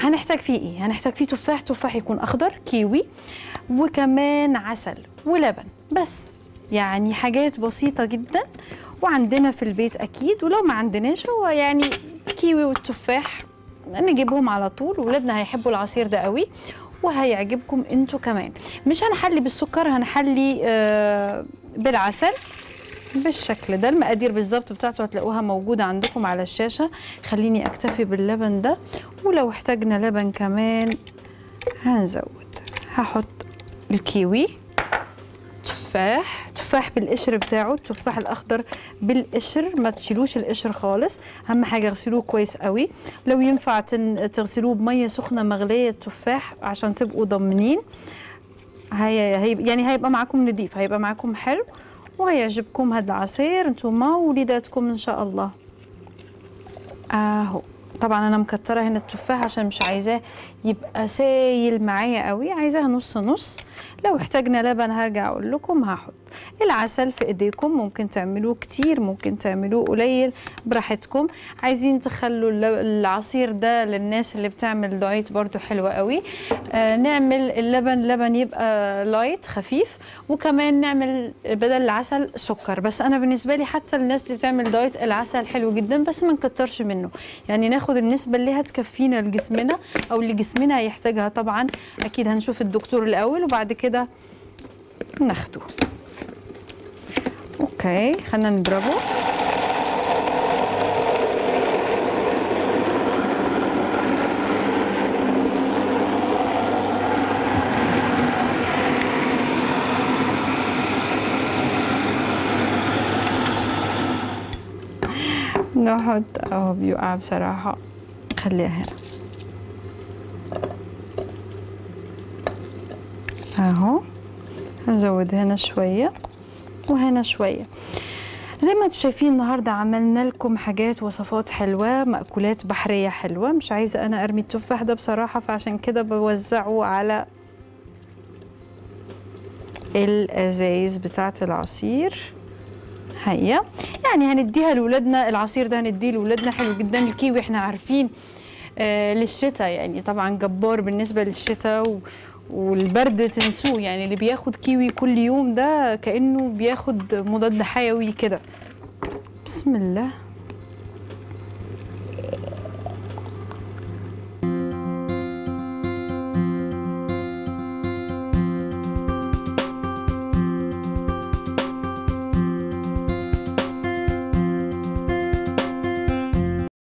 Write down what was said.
هنحتاج فيه ايه هنحتاج فيه تفاح تفاح يكون اخضر كيوي وكمان عسل ولبن بس يعني حاجات بسيطه جدا وعندنا في البيت اكيد ولو ما عندناش هو يعني كيوي والتفاح نجيبهم على طول ولادنا هيحبوا العصير ده قوي وهيعجبكم انتوا كمان مش هنحلي بالسكر هنحلي آه بالعسل بالشكل ده المقادير بالظبط بتاعته هتلاقوها موجودة عندكم على الشاشة خليني أكتفي باللبن ده ولو احتاجنا لبن كمان هنزود هحط الكيوي تفاح تفاح بالقشر بتاعه التفاح الأخضر بالقشر ما تشيلوش القشر خالص أهم حاجة اغسلوه كويس قوي لو ينفع تن- تغسلوه بمية سخنة مغلية التفاح عشان تبقوا ضامنين هي هي يعني هيبقى معاكم نضيف هيبقى معاكم حلو وهيعجبكم هذا العصير انتم ووليداتكم ان شاء الله اهو طبعا انا مكتره هنا التفاح عشان مش عايزاه يبقى سايل معايا قوي عايزاها نص نص لو احتاجنا لبن هرجع اقول لكم هحط العسل في ايديكم ممكن تعملوه كتير ممكن تعملوه قليل براحتكم عايزين تخلوا الل- العصير ده للناس اللي بتعمل دايت برضو حلوة قوي آه نعمل اللبن لبن يبقى لايت خفيف وكمان نعمل بدل العسل سكر بس انا بالنسبه لي حتى الناس اللي بتعمل دايت العسل حلو جدا بس ما نكترش منه يعني ناخد النسبه اللي هتكفينا لجسمنا او اللي جسمنا هيحتاجها طبعا اكيد هنشوف الدكتور الاول وبعد كده ناخده اوكي خلينا نضربه نحط اهو بيقع بصراحة خليها هنا اهو هنزود هنا شوية وهنا شوية زي ما انتم شايفين النهارده عملنا لكم حاجات وصفات حلوه مأكولات بحريه حلوه مش عايزه انا ارمي التفاح ده بصراحه فعشان كده بوزعه على الازايز بتاعه العصير هيا يعني هنديها لاولادنا العصير ده هنديه لاولادنا حلو جدا الكيوي احنا عارفين آه للشتاء يعني طبعا جبار بالنسبه للشتاء و والبرد تنسوه يعني اللي بياخد كيوي كل يوم ده كانه بياخد مضاد حيوي كده بسم الله